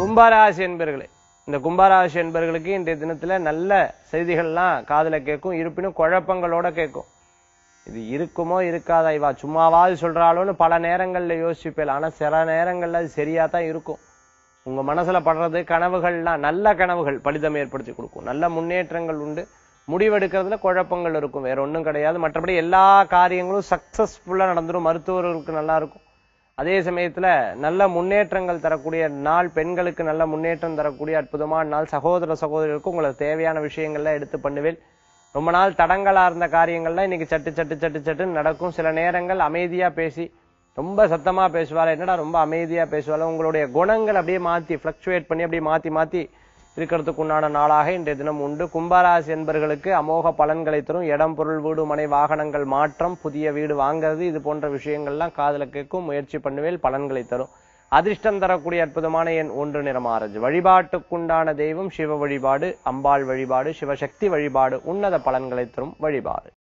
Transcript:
கும்பராசி என்பர்களே இந்த கும்பராசி என்பர்களுக்கு இன்றைய தினத்துல நல்ல செய்திகள்லாம் காதுல கேட்கும் இருப்பினும் குழப்பங்களோட கேட்கும் இது இருக்குமோ இருக்காதா இவா சும்மாவாது சொல்றாளோன்னு பல நேரங்கள்ல யோசிப்பேன் ஆனா சில நேரங்கள்ல அது சரியா தான் இருக்கும் உங்க மனசுல படுறது கனவுகள்லாம் நல்ல கனவுகள் பலிதம் ஏற்படுத்தி கொடுக்கும் நல்ல முன்னேற்றங்கள் உண்டு முடிவெடுக்கிறதுல குழப்பங்கள் இருக்கும் வேற ஒண்ணும் கிடையாது மற்றபடி எல்லா காரியங்களும் சக்சஸ்ஃபுல்லா நடந்துரும் மருத்துவர்களுக்கு நல்லா இருக்கும் அதே சமயத்துல நல்ல முன்னேற்றங்கள் தரக்கூடிய நாள் பெண்களுக்கு நல்ல முன்னேற்றம் தரக்கூடிய அற்புதமான நாள் சகோதர சகோதரிகளுக்கு உங்களுக்கு தேவையான விஷயங்கள்லாம் எடுத்து பண்ணுவேன் ரொம்ப நாள் தடங்களா இருந்த காரியங்கள்லாம் இன்னைக்கு சட்டு சட்டு சட்டு சட்டுன்னு நடக்கும் சில நேரங்கள் அமைதியா பேசி ரொம்ப சத்தமா பேசுவாள் என்னடா ரொம்ப அமைதியா பேசுவாள் உங்களுடைய குணங்கள் அப்படியே மாத்தி பிளக்சுவேட் பண்ணி அப்படியே மாத்தி மாத்தி இருக்கிறதுக்கு உண்டான நாளாக இன்றைய தினம் உண்டு கும்பராசி என்பர்களுக்கு அமோக பலன்களை தரும் இடம் பொருள் வீடு மனை வாகனங்கள் மாற்றம் புதிய வீடு வாங்குறது இது போன்ற விஷயங்கள்லாம் காதுல கேட்கும் முயற்சி பண்ணுவேல் பலன்களை தரும் அதிர்ஷ்டம் தரக்கூடிய அற்புதமான எண் ஒன்று நிறமாரஞ்சு வழிபாட்டுக்குண்டான தெய்வம் சிவ வழிபாடு அம்பாள் வழிபாடு சிவசக்தி வழிபாடு உன்னத பலன்களை தரும் வழிபாடு